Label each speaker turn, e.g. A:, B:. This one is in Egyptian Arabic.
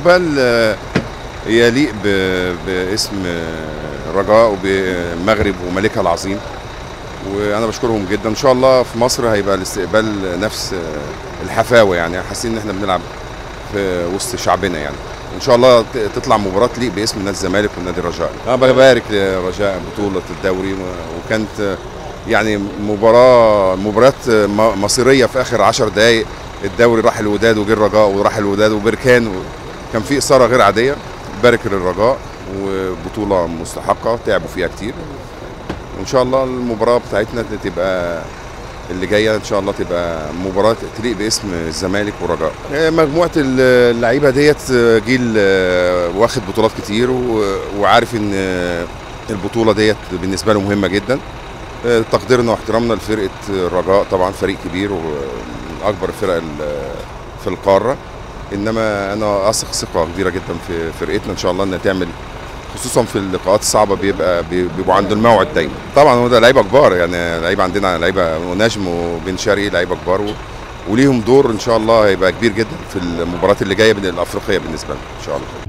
A: استقبال آه، يليق ب- باسم آه، الرجاء وبمغرب وملكها العظيم وانا بشكرهم جدا ان شاء الله في مصر هيبقى الاستقبال نفس آه، الحفاوه يعني حاسين ان احنا بنلعب في وسط شعبنا يعني ان شاء الله ت- تطلع مباراه تليق باسم نادي الزمالك والنادي الرجاء انا ببارك لرجاء بطوله الدوري و- وكانت آه، يعني مباراه مباريات آه، م- مصيريه في اخر 10 دقائق الدوري راح الوداد وجه الرجاء وراح الوداد وبركان كان في اثاره غير عاديه بارك للرجاء وبطوله مستحقه تعبوا فيها كتير وان شاء الله المباراه بتاعتنا تبقى اللي جايه ان شاء الله تبقى مباراه تليق باسم الزمالك والرجاء آه، مجموعه اللعيبه ديت آه، جيل آه، واخد بطولات كتير و- وعارف ان آه، البطوله ديت بالنسبه له مهمه جدا آه، تقديرنا واحترامنا لفرقه الرجاء طبعا فريق كبير ومن اكبر الفرق ال- في القاره انما انا اثق ثقه كبيره جدا في فرقتنا ان شاء الله انها تعمل خصوصا في اللقاءات الصعبه بيبقى بي- بيبقوا عند الموعد دايما طبعا هو ده لعيبه كبار يعني لعيبه عندنا لعيبه ونجم وبن شرقي لعيبه كبار و... وليهم دور ان شاء الله هيبقى كبير جدا في المباريات اللي جايه من الافريقيه بالنسبه لنا ان شاء الله